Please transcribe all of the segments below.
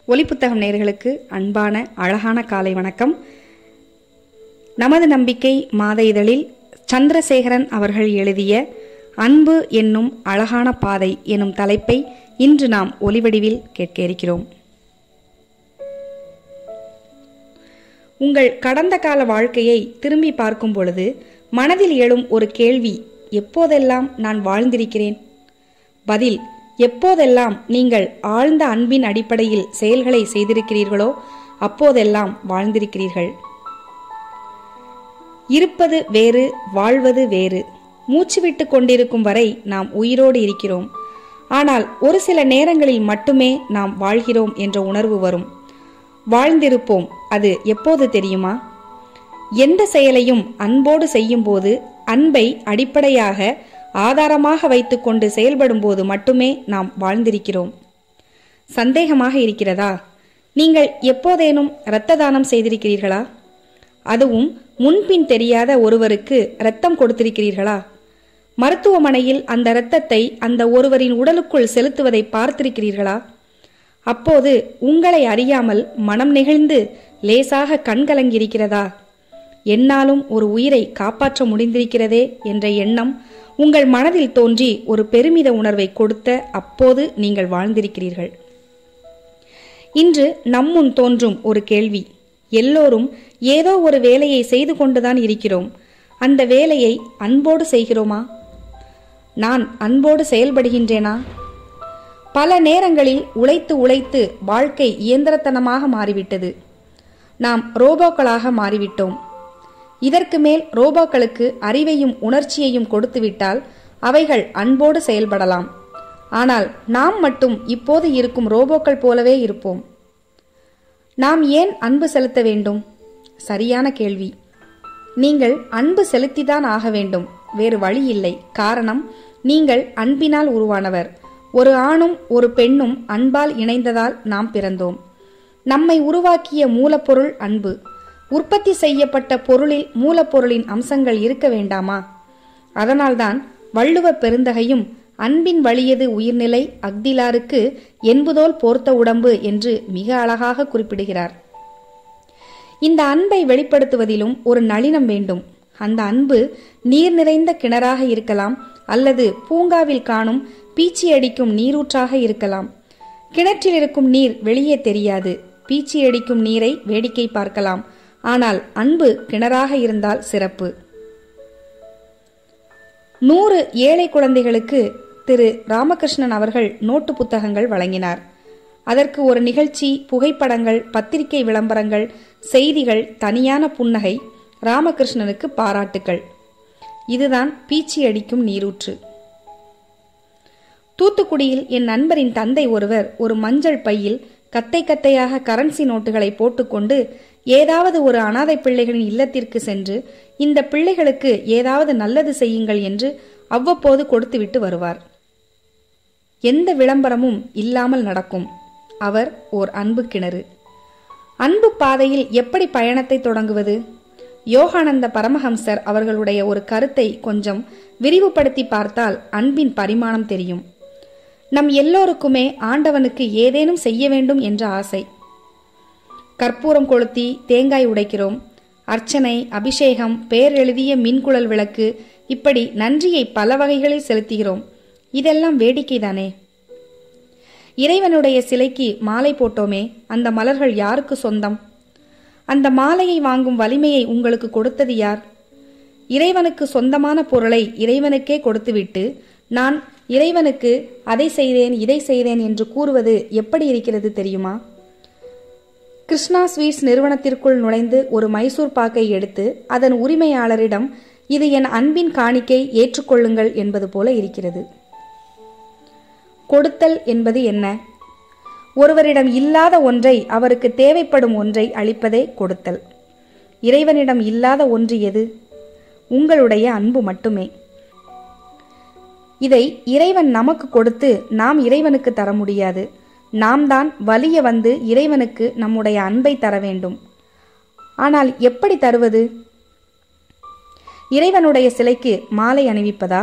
ஒலிப்புத்தகம் நேயர்களுக்கு அன்பான அழகான காலை வணக்கம் நமது நம்பிக்கை மாத இதழில் சந்திரசேகரன் அவர்கள் எழுதிய அன்பு என்னும் அழகான பாதை எனும் தலைப்பை இன்று நாம் ஒலிவடிவில் கேட்க இருக்கிறோம் உங்கள் கடந்த கால வாழ்க்கையை திரும்பி பார்க்கும் பொழுது மனதில் எழும் ஒரு கேள்வி எப்போதெல்லாம் நான் வாழ்ந்திருக்கிறேன் பதில் எப்போதெல்லாம் நீங்கள் ஆழ்ந்த அன்பின் அடிப்படையில் செயல்களை செய்திருக்கிறீர்களோ அப்போதெல்லாம் வாழ்ந்திருக்கிறீர்கள் இருப்பது வேறு வாழ்வது வேறு மூச்சு விட்டு கொண்டிருக்கும் வரை நாம் உயிரோடு இருக்கிறோம் ஆனால் ஒரு சில நேரங்களில் மட்டுமே நாம் வாழ்கிறோம் என்ற உணர்வு வரும் வாழ்ந்திருப்போம் அது எப்போது தெரியுமா எந்த செயலையும் அன்போடு செய்யும்போது அன்பை அடிப்படையாக ஆதாரமாக வைத்துக்கொண்டு செயல்படும் போது மட்டுமே நாம் வாழ்ந்திருக்கிறோம் சந்தேகமாக இருக்கிறதா நீங்கள் எப்போதேனும் இரத்த தானம் செய்திருக்கிறீர்களா அதுவும் முன்பின் தெரியாத ஒருவருக்கு இரத்தம் கொடுத்திருக்கிறீர்களா மருத்துவமனையில் அந்த இரத்தத்தை அந்த ஒருவரின் உடலுக்குள் செலுத்துவதை பார்த்திருக்கிறீர்களா அப்போது உங்களை அறியாமல் மனம் நெகிழ்ந்து லேசாக கண்கலங்கியிருக்கிறதா என்னாலும் ஒரு உயிரை காப்பாற்ற முடிந்திருக்கிறதே என்ற எண்ணம் உங்கள் மனதில் தோன்றி ஒரு பெருமித உணர்வை கொடுத்த அப்போது நீங்கள் வாழ்ந்திருக்கிறீர்கள் இன்று நம்முன் தோன்றும் ஒரு கேள்வி எல்லோரும் ஏதோ ஒரு வேலையை செய்து கொண்டுதான் இருக்கிறோம் அந்த வேலையை அன்போடு செய்கிறோமா நான் அன்போடு செயல்படுகின்றேனா பல நேரங்களில் உழைத்து உழைத்து வாழ்க்கை இயந்திரத்தனமாக மாறிவிட்டது நாம் ரோபோக்களாக மாறிவிட்டோம் இதற்கு மேல் ரோபோக்களுக்கு அறிவையும் உணர்ச்சியையும் கொடுத்துவிட்டால் அவைகள் அன்போடு செயல்படலாம் ஆனால் நாம் மட்டும் இப்போது இருக்கும் ரோபோக்கள் போலவே இருப்போம் நாம் ஏன் அன்பு செலுத்த வேண்டும் சரியான கேள்வி நீங்கள் அன்பு செலுத்திதான் ஆக வேண்டும் வேறு வழி இல்லை காரணம் நீங்கள் அன்பினால் உருவானவர் ஒரு ஆணும் ஒரு பெண்ணும் அன்பால் இணைந்ததால் நாம் பிறந்தோம் நம்மை உருவாக்கிய மூலப்பொருள் அன்பு உற்பத்தி செய்யப்பட்ட பொருளில் மூலப்பொருளின் அம்சங்கள் இருக்க வேண்டாமா அதனால்தான் வள்ளுவ பெருந்தகையும் அன்பின் வழியது உயிர்நிலை அக்திலாருக்கு என்பதோல் போர்த்த உடம்பு என்று மிக அழகாக குறிப்பிடுகிறார் இந்த அன்பை வெளிப்படுத்துவதிலும் ஒரு நளினம் வேண்டும் அந்த அன்பு நீர் நிறைந்த கிணறாக இருக்கலாம் அல்லது பூங்காவில் காணும் பீச்சி அடிக்கும் நீரூற்றாக இருக்கலாம் கிணற்றில் இருக்கும் நீர் வெளியே தெரியாது பீச்சி அடிக்கும் நீரை வேடிக்கை பார்க்கலாம் ஆனால் அன்பு கிணறாக இருந்தால் சிறப்பு நூறு ஏழை குழந்தைகளுக்கு திரு ராமகிருஷ்ணன் அவர்கள் நோட்டு புத்தகங்கள் வழங்கினார் அதற்கு ஒரு நிகழ்ச்சி புகைப்படங்கள் பத்திரிகை விளம்பரங்கள் செய்திகள் தனியான புன்னகை ராமகிருஷ்ணனுக்கு பாராட்டுக்கள் இதுதான் பீச்சி அடிக்கும் நீரூற்று தூத்துக்குடியில் என் நண்பரின் தந்தை ஒருவர் ஒரு மஞ்சள் பையில் கத்தை கத்தையாக கரன்சி நோட்டுகளை போட்டுக்கொண்டு ஏதாவது ஒரு அனாதை பிள்ளைகளின் இல்லத்திற்கு சென்று இந்த பிள்ளைகளுக்கு ஏதாவது நல்லது செய்யுங்கள் என்று அவ்வப்போது கொடுத்துவிட்டு வருவார் எந்த விளம்பரமும் இல்லாமல் நடக்கும் அவர் ஓர் அன்பு கிணறு அன்பு பாதையில் எப்படி பயணத்தை தொடங்குவது யோகானந்த பரமஹம்சர் அவர்களுடைய ஒரு கருத்தை கொஞ்சம் விரிவுபடுத்தி பார்த்தால் அன்பின் பரிமாணம் தெரியும் நம் எல்லோருக்குமே ஆண்டவனுக்கு ஏதேனும் செய்ய வேண்டும் என்ற ஆசை கற்பூரம் கொளுத்தி தேங்காய் உடைக்கிறோம் அர்ச்சனை அபிஷேகம் பேர் எழுதிய மின்குழல் விளக்கு இப்படி நன்றியை பல வகைகளில் செலுத்துகிறோம் இதெல்லாம் வேடிக்கைதானே இறைவனுடைய சிலைக்கு மாலை போட்டோமே அந்த மலர்கள் யாருக்கு சொந்தம் அந்த மாலையை வாங்கும் வலிமையை உங்களுக்கு கொடுத்தது யார் இறைவனுக்கு சொந்தமான பொருளை இறைவனுக்கே கொடுத்துவிட்டு நான் இறைவனுக்கு அதை செய்தேன் இதை செய்தேன் என்று கூறுவது எப்படி இருக்கிறது தெரியுமா கிருஷ்ணா ஸ்வீட்ஸ் நிறுவனத்திற்குள் நுழைந்து ஒரு மைசூர் பாக்கை எடுத்து அதன் உரிமையாளரிடம் இது என் அன்பின் காணிக்கை ஏற்றுக்கொள்ளுங்கள் என்பது போல இருக்கிறது கொடுத்தல் என்பது என்ன ஒருவரிடம் இல்லாத ஒன்றை அவருக்கு தேவைப்படும் ஒன்றை அளிப்பதே கொடுத்தல் இறைவனிடம் இல்லாத ஒன்று எது உங்களுடைய அன்பு மட்டுமே இதை இறைவன் நமக்கு கொடுத்து நாம் இறைவனுக்கு தர முடியாது நாம் தான் வலிய வந்து இறைவனுக்கு நம்முடைய அன்பை தர வேண்டும் ஆனால் எப்படி தருவது இறைவனுடைய சிலைக்கு மாலை அணிவிப்பதா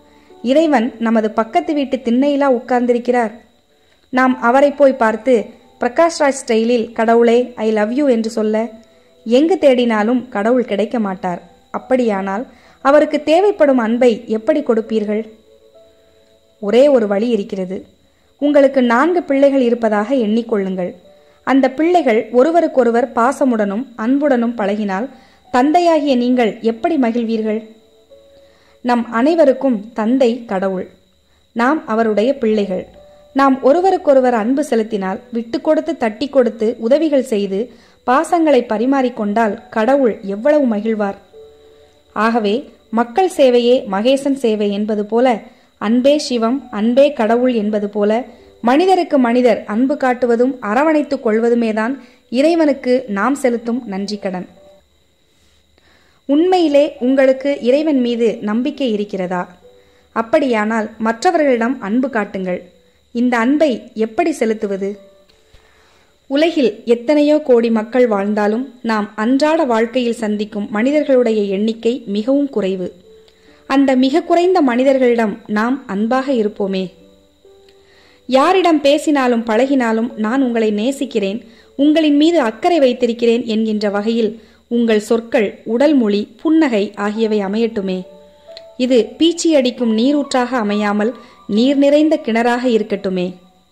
இறைவன் நமது பக்கத்து வீட்டு திண்ணையிலா உட்கார்ந்திருக்கிறார் நாம் அவரை போய் பார்த்து பிரகாஷ்ராஜ் ஸ்டைலில் கடவுளே ஐ லவ் யூ என்று சொல்ல எங்கு தேடினாலும் கடவுள் கிடைக்க மாட்டார் அப்படியானால் அவருக்கு தேவைப்படும் அன்பை எப்படி கொடுப்பீர்கள் ஒரே ஒரு வழி இருக்கிறது உங்களுக்கு நான்கு பிள்ளைகள் இருப்பதாக எண்ணிக்கொள்ளுங்கள் அந்த பிள்ளைகள் ஒருவருக்கொருவர் பாசமுடனும் அன்புடனும் பழகினால் தந்தையாகிய நீங்கள் எப்படி மகிழ்வீர்கள் நம் அனைவருக்கும் தந்தை கடவுள் நாம் அவருடைய பிள்ளைகள் நாம் ஒருவருக்கொருவர் அன்பு செலுத்தினால் விட்டு கொடுத்து தட்டி கொடுத்து உதவிகள் செய்து பாசங்களை பரிமாறிக்கொண்டால் கடவுள் எவ்வளவு மகிழ்வார் ஆகவே மக்கள் சேவையே மகேசன் சேவை என்பது போல அன்பே சிவம் அன்பே கடவுள் என்பது போல மனிதருக்கு மனிதர் அன்பு காட்டுவதும் அரவணைத்துக் கொள்வதுமேதான் இறைவனுக்கு நாம் செலுத்தும் நன்றி கடன் உண்மையிலே உங்களுக்கு இறைவன் மீது நம்பிக்கை இருக்கிறதா அப்படியானால் மற்றவர்களிடம் அன்பு காட்டுங்கள் இந்த அன்பை எப்படி செலுத்துவது உலகில் எத்தனையோ கோடி மக்கள் வாழ்ந்தாலும் நாம் அன்றாட வாழ்க்கையில் சந்திக்கும் மனிதர்களுடைய எண்ணிக்கை மிகவும் குறைவு அந்த மிக குறைந்த மனிதர்களிடம் நாம் அன்பாக இருப்போமே யாரிடம் பேசினாலும் பழகினாலும் நான் உங்களை நேசிக்கிறேன் உங்களின் மீது அக்கறை வைத்திருக்கிறேன் என்கின்ற வகையில் உங்கள் சொற்கள் உடல் மொழி புன்னகை ஆகியவை அமையட்டுமே இது பீச்சி அடிக்கும் நீரூற்றாக அமையாமல் நீர் நிறைந்த கிணறாக இருக்கட்டுமே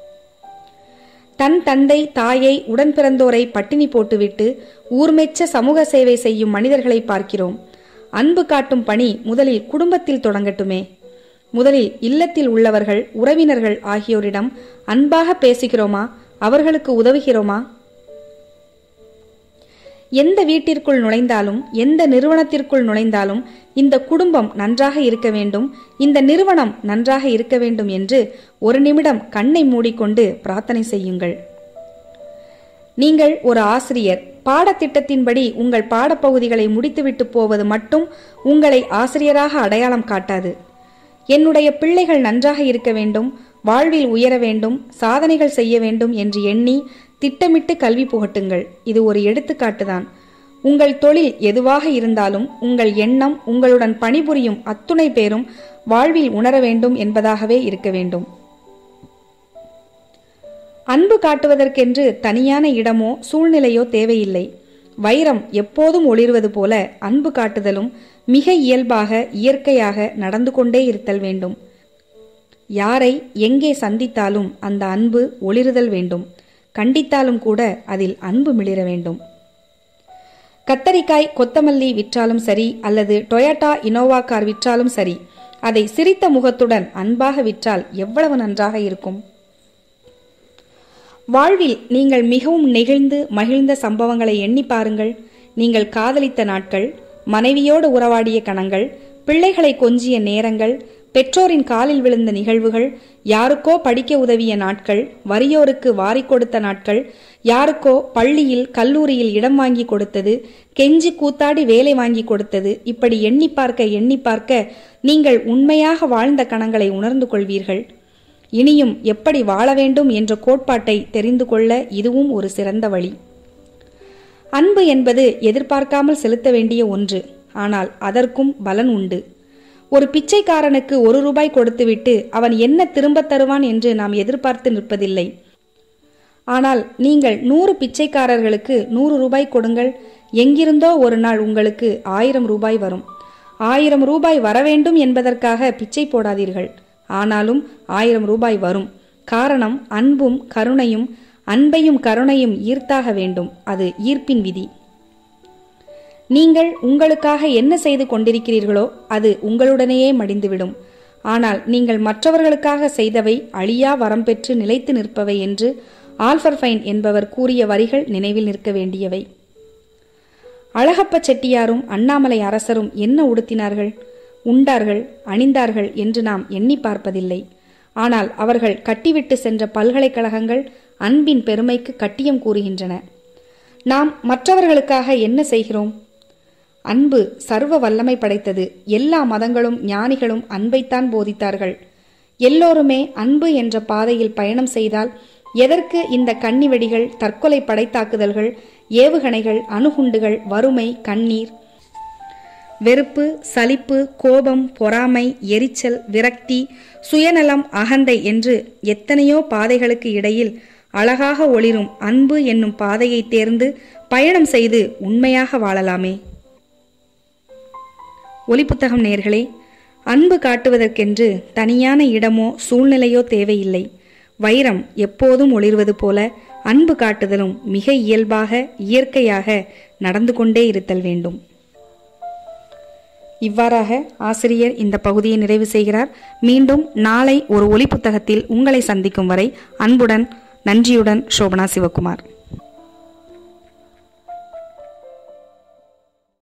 தன் தந்தை தாயை உடன் பிறந்தோரை பட்டினி போட்டுவிட்டு ஊர்மெச்ச சமூக சேவை செய்யும் மனிதர்களை பார்க்கிறோம் அன்பு காட்டும் பணி முதலில் குடும்பத்தில் தொடங்கட்டுமே முதலில் இல்லத்தில் உள்ளவர்கள் உறவினர்கள் ஆகியோரிடம் அன்பாக பேசுகிறோமா அவர்களுக்கு உதவுகிறோமா எந்த வீட்டிற்குள் நுழைந்தாலும் எந்த நிறுவனத்திற்குள் நுழைந்தாலும் இந்த குடும்பம் நன்றாக இருக்க வேண்டும் இந்த நிறுவனம் நன்றாக இருக்க வேண்டும் என்று ஒரு நிமிடம் கண்ணை மூடிக்கொண்டு பிரார்த்தனை செய்யுங்கள் நீங்கள் ஒரு ஆசிரியர் பாடத்திட்டத்தின்படி உங்கள் பாடப்பகுதிகளை முடித்துவிட்டு போவது மட்டும் உங்களை ஆசிரியராக அடையாளம் காட்டாது என்னுடைய பிள்ளைகள் நன்றாக இருக்க வேண்டும் வாழ்வில் உயர வேண்டும் சாதனைகள் செய்ய வேண்டும் என்று எண்ணி திட்டமிட்டு கல்வி புகட்டுங்கள் இது ஒரு எடுத்துக்காட்டுதான் உங்கள் தொழில் எதுவாக இருந்தாலும் உங்கள் எண்ணம் உங்களுடன் பணிபுரியும் அத்துணை பேரும் வாழ்வில் உணர வேண்டும் என்பதாகவே இருக்க வேண்டும் அன்பு காட்டுவதற்கென்று தனியான இடமோ சூழ்நிலையோ தேவையில்லை வைரம் எப்போதும் ஒளிர்வது போல அன்பு காட்டுதலும் மிக இயல்பாக இயற்கையாக நடந்து கொண்டே இருத்தல் வேண்டும் யாரை எங்கே சந்தித்தாலும் அந்த அன்பு ஒளிருதல் வேண்டும் கண்டித்தாலும் கூட அதில் அன்பு மிளிர வேண்டும் கத்தரிக்காய் கொத்தமல்லி விற்றாலும் சரி அல்லது டொயோட்டா இனோவா கார் விற்றாலும் சரி அதை சிரித்த முகத்துடன் அன்பாக விற்றால் எவ்வளவு நன்றாக இருக்கும் வாழ்வில் நீங்கள் மிகவும் நெகிழ்ந்து மகிழ்ந்த சம்பவங்களை எண்ணி பாருங்கள் நீங்கள் காதலித்த நாட்கள் மனைவியோடு உறவாடிய கணங்கள் பிள்ளைகளை கொஞ்சிய நேரங்கள் பெற்றோரின் காலில் விழுந்த நிகழ்வுகள் யாருக்கோ படிக்க உதவிய நாட்கள் வறியோருக்கு வாரி கொடுத்த நாட்கள் யாருக்கோ பள்ளியில் கல்லூரியில் இடம் வாங்கி கொடுத்தது கெஞ்சி கூத்தாடி வேலை வாங்கி கொடுத்தது இப்படி எண்ணி பார்க்க எண்ணி பார்க்க நீங்கள் உண்மையாக வாழ்ந்த கணங்களை உணர்ந்து கொள்வீர்கள் இனியும் எப்படி வாழ வேண்டும் என்ற கோட்பாட்டை தெரிந்து கொள்ள இதுவும் ஒரு சிறந்த வழி அன்பு என்பது எதிர்பார்க்காமல் செலுத்த வேண்டிய ஒன்று ஆனால் அதற்கும் பலன் உண்டு ஒரு பிச்சைக்காரனுக்கு ஒரு ரூபாய் கொடுத்துவிட்டு அவன் என்ன திரும்பத் தருவான் என்று நாம் எதிர்பார்த்து நிற்பதில்லை ஆனால் நீங்கள் நூறு பிச்சைக்காரர்களுக்கு நூறு ரூபாய் கொடுங்கள் எங்கிருந்தோ ஒரு நாள் உங்களுக்கு ஆயிரம் ரூபாய் வரும் ஆயிரம் ரூபாய் வரவேண்டும் என்பதற்காக பிச்சை போடாதீர்கள் ஆனாலும் ஆயிரம் ரூபாய் வரும் காரணம் அன்பும் கருணையும் அன்பையும் கருணையும் ஈர்த்தாக வேண்டும் அது ஈர்ப்பின் விதி நீங்கள் உங்களுக்காக என்ன செய்து கொண்டிருக்கிறீர்களோ அது உங்களுடனேயே மடிந்துவிடும் ஆனால் நீங்கள் மற்றவர்களுக்காக செய்தவை அழியா வரம் பெற்று நிலைத்து நிற்பவை என்று ஆல்ஃபர்ஃபைன் என்பவர் கூறிய வரிகள் நினைவில் நிற்க வேண்டியவை அழகப்ப செட்டியாரும் அண்ணாமலை அரசரும் என்ன உடுத்தினார்கள் உண்டார்கள் அணிந்தார்கள் என்று நாம் எண்ணி பார்ப்பதில்லை ஆனால் அவர்கள் கட்டிவிட்டு சென்ற பல்கலைக்கழகங்கள் அன்பின் பெருமைக்கு கட்டியம் கூறுகின்றன நாம் மற்றவர்களுக்காக என்ன செய்கிறோம் அன்பு சர்வ வல்லமை படைத்தது எல்லா மதங்களும் ஞானிகளும் அன்பைத்தான் போதித்தார்கள் எல்லோருமே அன்பு என்ற பாதையில் பயணம் செய்தால் எதற்கு இந்த கன்னிவெடிகள் தற்கொலை படைத்தாக்குதல்கள் ஏவுகணைகள் அணுகுண்டுகள் வறுமை கண்ணீர் வெறுப்பு சலிப்பு கோபம் பொறாமை எரிச்சல் விரக்தி சுயநலம் அகந்தை என்று எத்தனையோ பாதைகளுக்கு இடையில் அழகாக ஒளிரும் அன்பு என்னும் பாதையை தேர்ந்து பயணம் செய்து உண்மையாக வாழலாமே ஒலிப்புத்தகம் நேர்களே அன்பு காட்டுவதற்கென்று தனியான இடமோ சூழ்நிலையோ தேவையில்லை வைரம் எப்போதும் ஒளிர்வது போல அன்பு காட்டுதலும் மிக இயல்பாக இயற்கையாக நடந்து கொண்டே இருத்தல் வேண்டும் இவ்வாறாக ஆசிரியர் இந்த பகுதியை நிறைவு செய்கிறார் மீண்டும் நாளை ஒரு ஒலி புத்தகத்தில் உங்களை சந்திக்கும் வரை அன்புடன் நன்றியுடன் சோபனா சிவகுமார்